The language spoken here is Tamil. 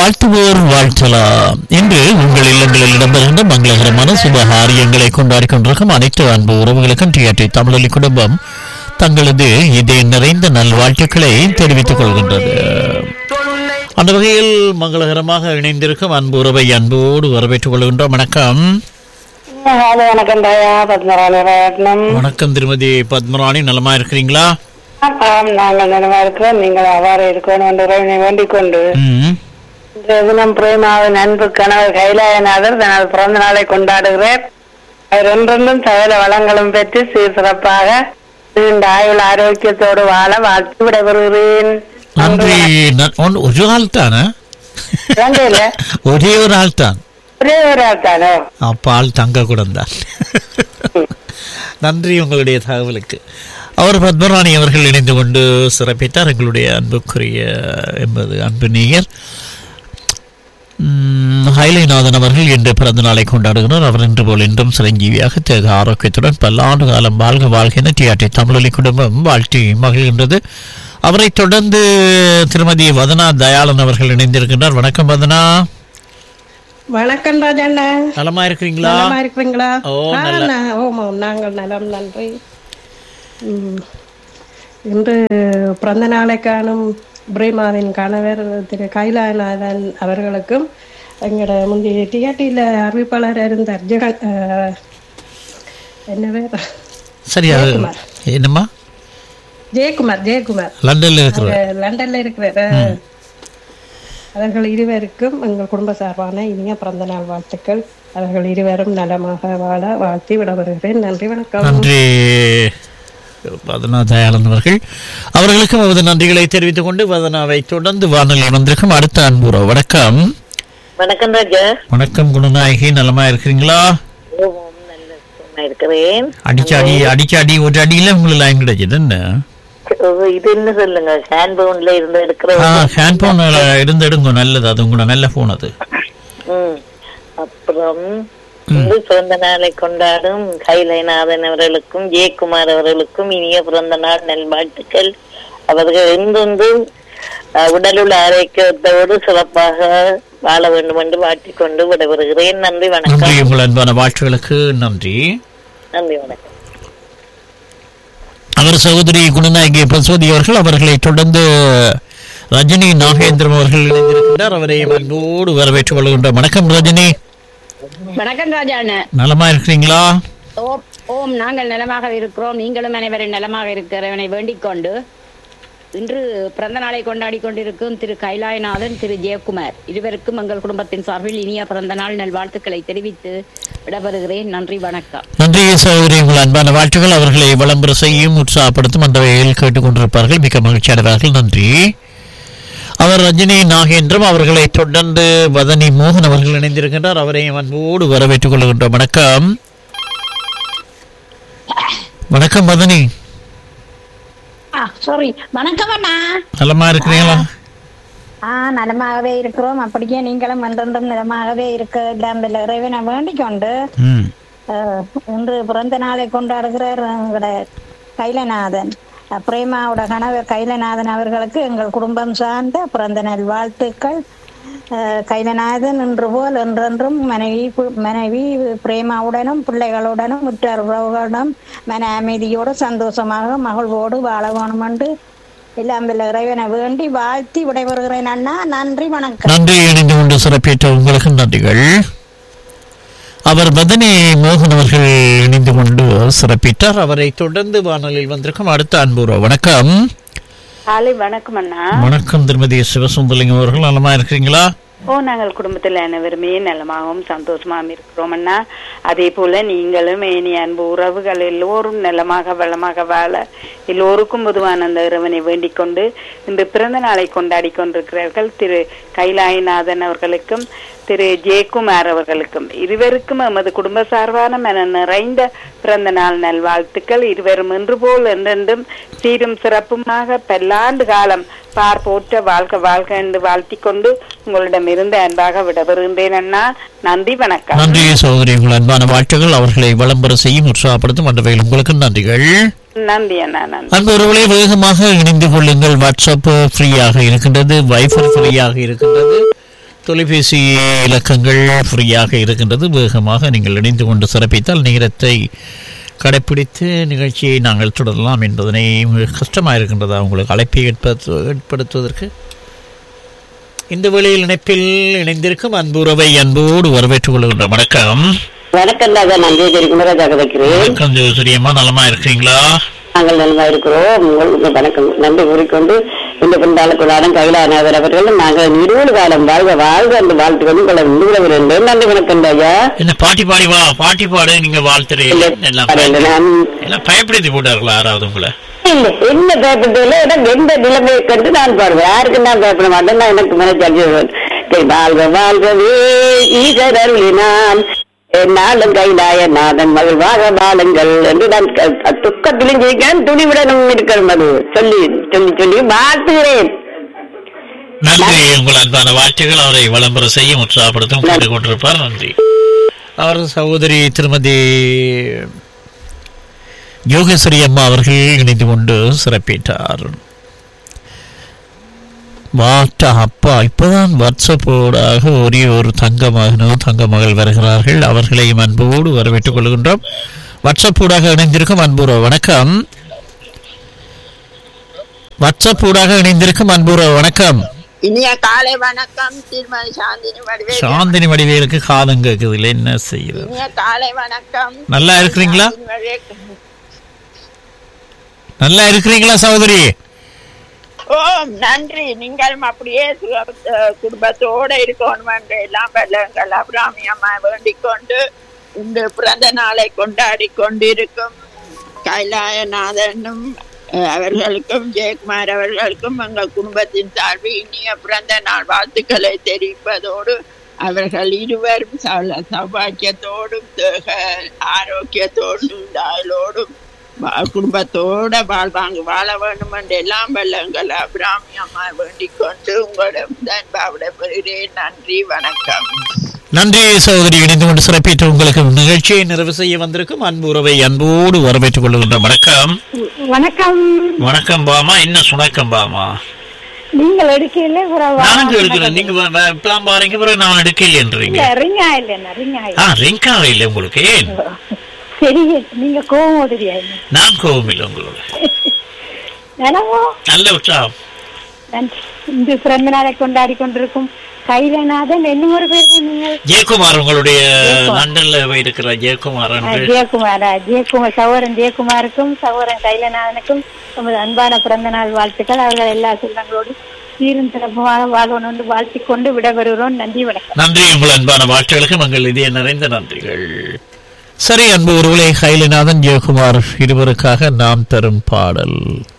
வாழ்த்துவோர் வாழ்த்தலாம் இன்று உங்கள் இல்லங்களில் இடம்பெறுகின்ற மங்களகரமான சுபகாரியங்களை கொண்டாடி கொண்டிருக்கும் அனைத்து அன்பு உறவுகளுக்கும் டிஆர்டி தமிழொலி குடும்பம் தங்களது இதய நிறைந்த நல்வாழ்த்துக்களை தெரிவித்துக் கொள்கின்றது அந்த வகையில் மங்களகரமாக இணைந்திருக்கும் அன்பு உறவை அன்போடு வரவேற்றுக் கொள்கின்றோம் வணக்கம் ஹலோ வணக்கம் தாயா பத்மராணி ரத்னம் வணக்கம் திருமதி பத்மராணி நலமா இருக்கிறீங்களா ஆம் நாங்கள் நலமா இருக்கிறோம் நீங்கள் அவ்வாறு இருக்கணும் என்று இறைவனை வேண்டிக் கொண்டு ம் இன்றைய தினம் பிரேமாவின் அன்பு கணவர் கைலாயநாதர் தனது பிறந்த நாளை கொண்டாடுகிறார் அவர் என்றென்றும் சகல வளங்களும் பெற்று சீர் சிறப்பாக நீண்ட ஆயுள் ஆரோக்கியத்தோடு வாழ வாழ்த்து விடைபெறுகிறேன் நன்றி ந- ஒன்- ஒரு ஆள் தானே ரெண்டு இல்ல ஒரே ஒரு ஆள் தான் ஒரே ஒரு ஆள் தானோ அப்ப ஆள் தங்க தான் நன்றி உங்களுடைய தகவலுக்கு அவர் பத்மராணி அவர்கள் இணைந்து கொண்டு சிறப்பித்தார் எங்களுடைய அன்புக்குரிய என்பது அன்பு நேயர் உம், ஹைலைநாதன் அவர்கள் இன்று பிறந்த நாளை கொண்டாடுகிறார் அவர் இன்று போல் இன்றும் சிரஞ்சீவியாக தேக ஆரோக்கியத்துடன் பல்லாண்டு காலம் வாழ்க வாழ்க என டிஆர்டி தமிழொலி குடும்பம் வாழ்த்தி மகிழ்கின்றது அவரைத் தொடர்ந்து திருமதி வதனா தயாளன் அவர்கள் இணைந்திருக்கின்றார் வணக்கம் வதனா வணக்கம் ராஜண்ணா நலமா இருக்கிறீங்களா நலமா இருக்கிறீங்களா ஓ, ஆ, நல்ல- நா- ஓமா நாங்கள் நலம் நன்றி ம். இன்று பிறந்த நாளை காணும் பிரேமாவின் கணவர் திரு கைலாயநாதன் அவர்களுக்கும் எங்களோட முந்தைய டிஆர்டியில் அறிவிப்பாளர் இருந்தார் ஜெகன் ஆ, என்ன பேர் சரியா ஜெயக்குமார். என்னம்மா ஜெயக்குமார் ஜெயக்குமார் லண்டன்ல இருக்கிற அஹ், லண்டன்ல இருக்கிறார் ஆ. அவர்கள் இருவருக்கும் எங்கள் குடும்ப சார்பான இனிய பிறந்த நாள் வாழ்த்துக்கள் அவர்கள் இருவரும் நலமாக வாழ வாழ்த்தி விட வருகிறேன் நன்றி வணக்கம் நன்றி வதனா தயாளன் அவர்கள் அவர்களுக்கும் அவரது நன்றிகளை தெரிவித்துக் கொண்டு வதனாவை தொடர்ந்து வானொலி வந்திருக்கும் அடுத்த அன்புறோ வணக்கம் வணக்கம் ராஜா வணக்கம் குணநாயகி நலமா இருக்கிறீங்களா நல்ல சும்மா இருக்கிறேன் அடிச்சு அடி அடிச்சு அடி ஒரு அடியில உங்களுக்கு லைன் கிடைச்சது என்ன இது என்ன சொல்லுங்க ஹேண்ட் பவுன்ல இருந்து எடுக்கிற ஆ ஹேண்ட் போன் இருந்து எடுங்க நல்லது அது உங்களோட நல்ல போன் அது ம். அப்புறம் இன்று பிறந்த நாளை கொண்டாடும் கைலைநாதன் அவர்களுக்கும் ஜெயக்குமார் அவர்களுக்கும் இனிய பிறந்த நாள் நல்வாழ்த்துக்கள் அவர்கள் என்றென்றும் அஹ், உடலுள்ள ஆரோக்கியத்தோடு சிறப்பாக வாழ வேண்டும் என்று வாழ்த்திக் கொண்டு விடைபெறுகிறேன் நன்றி வணக்கம் நன்றி உங்கள் அன்பான வாழ்த்துகளுக்கு நன்றி நன்றி வணக்கம் அவர் சகோதரி குணநாயகி பசுவதி அவர்கள் அவர்களை தொடர்ந்து ரஜினி நாகேந்திரம் அவர்கள் இணைந்திருக்கின்றார் அவரை அன்போடு வரவேற்றுக் கொள்கின்றோம் வணக்கம் ரஜினி வணக்கம் ராஜாண்ண நலமா இருக்கிறீங்களா ஓம் ஓம் நாங்கள் நலமாக இருக்கிறோம் நீங்களும் அனைவரும் நலமாக இருக்கிறவனை வேண்டிக் கொண்டு இன்று பிறந்த நாளை கொண்டாடி கொண்டிருக்கும் திரு கைலாயநாதன் திரு ஜெயக்குமார் இருவருக்கும் எங்கள் குடும்பத்தின் சார்பில் இனிய பிறந்த நாள் நல்வாழ்த்துக்களை தெரிவித்து விடைபெறுகிறேன் நன்றி வணக்கம் நன்றி சகோதரி உங்கள் அன்பான வாழ்த்துக்கள் அவர்களை விளம்பர செய்யும் உற்சாகப்படுத்தும் அந்த வகையில் கேட்டுக்கொண்டிருப்பார்கள் மிக்க மகிழ்ச்சி அடைவார்கள் நன்றி அவர் ரஜினி நாகேந்திரம் அவர்களை தொடர்ந்து வதனி மோகன் அவர்கள் இணைந்திருக்கின்றார் அவரையும் அன்போடு வரவேற்றுக் கொள்கின்றோம் வணக்கம் வணக்கம் வதனி சாரி வணக்கம் அண்ணா நலமா இருக்கிறீங்களா ஆ நலமாகவே இருக்கிறோம் அப்படியே நீங்களும் என்றென்றும் நலமாகவே இருக்க எல்லாம் வல்ல இறைவனை வேண்டிக் கொண்டு ம் அஹ், இன்று பிறந்த நாளை கொண்டாடுகிறார் எங்களோட கைலநாதன் அஹ், பிரேமாவோட கணவர் கைலநாதன் அவர்களுக்கு எங்கள் குடும்பம் சார்ந்த பிறந்த நாள் வாழ்த்துக்கள் அஹ், கைலநாதன் இன்று போல் என்றென்றும் மனைவி பு- மனைவி பிரேமாவுடனும் பிள்ளைகளுடனும் உற்றார் உறவுகளுடன் மன அமைதியோடு சந்தோஷமாக மகிழ்வோடு வாழ வேணும் என்று எல்லாம் வல்ல இறைவனை வேண்டி வாழ்த்தி விடைபெறுகிறேன் அண்ணா நன்றி வணக்கம் நன்றி இணைந்து கொண்டு சிறப்பித்த உங்களுக்கு நன்றிகள் அவர் பதனி மோகன் அவர்கள் இணைந்து கொண்டு சிறப்பித்தார் அவரை தொடர்ந்து வானொலியில் வந்திருக்கும் அடுத்த அன்புறோ வணக்கம் காலை வணக்கம் அண்ணா வணக்கம் திருமதி சிவசுந்தலிங்கம் அவர்கள் நலமா இருக்கிறீங்களா ஓ நாங்கள் குடும்பத்தில் அனைவருமே நலமாகவும் சந்தோஷமாகவும் இருக்கிறோம் அண்ணா அதே போல நீங்களும் ஏனி அன்பு உறவுகள் எல்லோரும் நலமாக வளமாக வாழ எல்லோருக்கும் பொதுவான அந்த இறைவனை வேண்டிக் கொண்டு இன்று பிறந்த நாளை கொண்டாடி கொண்டிருக்கிறார்கள் திரு கைலாயநாதன் அவர்களுக்கும் திரு ஜெயக்குமார் அவர்களுக்கும் இருவருக்கும் எமது குடும்ப சார்பான மன நிறைந்த பிறந்த நாள் நல்வாழ்த்துக்கள் இருவரும் இன்று போல் என்றென்றும் சீரும் சிறப்புமாக பல்லாண்டு காலம் பார் போற்ற வாழ்க வாழ்க என்று வாழ்த்திக் கொண்டு உங்களிடமிருந்து அன்பாக விடபெறுகின்றேன் அண்ணா நன்றி வணக்கம் நன்றி சகோதரி உங்கள் அன்பான வாழ்த்துக்கள் அவர்களை விளம்பர செய்யும் உற்சாகப்படுத்தும் அந்த வகையில் உங்களுக்கு நன்றிகள் நன்றி அண்ணா நன்றி அன்பு உறவுகளே வேகமாக இணைந்து கொள்ளுங்கள் வாட்ஸ்அப் ஃப்ரீயாக இருக்கின்றது வைஃபர் ஃப்ரீயாக இருக்கின்றது தொலைபேசி இலக்கங்கள் ஃப்ரீயாக இருக்கின்றது வேகமாக நீங்கள் இணைந்து கொண்டு சிறப்பித்தால் நேரத்தை கடைப்பிடித்து நிகழ்ச்சியை நாங்கள் தொடரலாம் என்பதனை மிக கஷ்டமாக இருக்கின்றதா உங்களுக்கு அழைப்பை ஏற்படுத்து ஏற்படுத்துவதற்கு இந்த வேளையில் இணைப்பில் இணைந்திருக்கும் அன்புறவை அன்போடு வரவேற்றுக் கொள்கின்ற வணக்கம் வணக்கம் தாங்க நன்றி தெரிவிக்குமாராஜா வைக்கிறேன் வணக்கம் ஜோதிரியம்மா நலமா இருக்கிறீங்களா நாங்கள் நலமா இருக்கிறோம் உங்களுக்கு வணக்கம் நன்றி கூறிக்கொண்டு இந்த பிண்டாளுக்குள்ளாரும் கைலாநாதர் அவர்கள் நாங்கள் இருபது காலம் வாழ்க வாழ்க என்று வாழ்த்து கொண்டு உங்களை நூல விருந்தேன் நன்றி வணக்கம் ராஜா என்ன பாட்டி பாடி வா பாட்டி பாடு நீங்க வாழ்த்துறீங்க எல்லாம் இல்லை, நான் எல்லாம் பயப்படுத்தி போட்டார்களா யாராவது உங்களை இல்லை, என்ன பயப்பட்டதில்லை எனக்கு எந்த நிலைமையை கண்டு நான் பாடுவேன் யாருக்கு நான் பயப்பட மாட்டேன் நான் எனக்கு மனச்சாட்சி வாழ்க வாழ்கவே ஈசரருளினான் நாளும் கைலாய நாதன் மகிழ்வாக வாழுங்கள் என்று நான் க- துக்கத்திலும் ஜெயிக்கிறேன் துணிவுடனும் இருக்கிறேன் அது சொல்லி சொல்லி சொல்லி வாழ்த்துகிறேன் நன்றி உங்கள் அன்பான வாழ்த்துகள் அவரை விளம்பர செய்ய உற்சாகப்படுத்தும் கேட்டுக் கொண்டிருப்பார் நன்றி அவர் சகோதரி திருமதி யோகேஸ்வரி அம்மா அவர்கள் இணைந்து கொண்டு சிறப்பித்தார் வாட்டா அப்பா இப்பதான் வாட்ஸ்அப்போடாக ஒரே ஒரு தங்க மகனோ தங்க மகள் வருகிறார்கள் அவர்களையும் அன்போடு வரவேற்றுக் கொள்கின்றோம் வாட்ஸ்அப்போடாக இணைந்திருக்கும் அன்புறோ வணக்கம் வாட்ஸ்அப்போடாக இணைந்திருக்கும் அன்புறோ வணக்கம் இனிய காலை வணக்கம் திருமதி சாந்தினி வடிவே சாந்தினி வடிவேலுக்கு காலம் கேக்குது இல்லை என்ன செய்யுது இனிய காலை வணக்கம் நல்லா இருக்கிறீங்களா சாந்தினி வடிவே- நல்லா இருக்கிறீங்களா சகோதரி ஓ நன்றி நீங்களும் அப்படியே சு- அஹ் குடும்பத்தோட இருக்கணும் என்று எல்லாம் வெள்ளங்கள் அபிராமி அம்மா வேண்டிக் கொண்டு இந்த பிறந்த நாளை கொண்டாடி கொண்டிருக்கும் கைலாயநாதனும் அஹ், அவர்களுக்கும் ஜெயக்குமார் அவர்களுக்கும் எங்கள் குடும்பத்தின் சார்பில் இனிய பிறந்த நாள் வாழ்த்துக்களை தெரிவிப்பதோடு அவர்கள் இருவரும் சௌல சௌபாக்கியத்தோடும் தேக ஆரோக்கியத்தோடும் தாயலோடும் வா- குடும்பத்தோட வாழ்வாங்க வாழ வேண்டும் என்று எல்லாம் வெள்ளங்கள் அபிராமி அம்மா வேண்டிக் கொண்டு உங்களிடம் அன்பாவிட பெறுகிறேன் நன்றி வணக்கம் நன்றி சகோதரி இணைந்து கொண்டு சிறப்பித்து உங்களுக்கு நிகழ்ச்சியை நிறைவு செய்ய வந்திருக்கும் அன்பு உறவை அன்போடு வரவேற்றுக் கொள்கின்ற வணக்கம் வணக்கம் வணக்கம் பாமா என்ன சுணக்கம் பாமா நீங்கள் எடுக்கல நானும் எடுக்கிறேன் நீங்க வ- வ- இப்பலாம் பாருங்க பிறகு நான் எடுக்கலைன்றீங்க ரிங்கா இல்லைண்ணா ரிங்கா ஆ ரிங்காவே இல்லை உங்களுக்கு ஏன் சரி நீங்க கோவம் ஓடுறியா நான் கோபம் இல்லை உங்களோட எனவோ நல்ல உற்சாகம் இந்த பிறந்த நாளை கொண்டாடி கொண்டிருக்கும் கைலநாதன் என்ன ஒரு பேர் நீங்கள் ஜெயக்குமார் உங்களுடைய லண்டன்ல இருக்கிற ஜெயக்குமார் என்று ஜெயக்குமாரா ஜெயக்குமார் சகோதரன் ஜெயக்குமாருக்கும் சகோதரன் கைலநாதனுக்கும் நமது அன்பான பிறந்த நாள் வாழ்த்துக்கள் அவர்கள் எல்லா செல்வங்களோடு சீரும் சிறப்புமாக வாழ்வன் என்று வாழ்த்திக் கொண்டு விடைபெறுகிறோம் நன்றி வணக்கம் நன்றி உங்கள் அன்பான வாழ்த்துகளுக்கு மங்கள் இதய நிறைந்த நன்றிகள் சரி அன்பு ஒருவளை கைலிநாதன் ஜெயக்குமார் இருவருக்காக நாம் தரும் பாடல்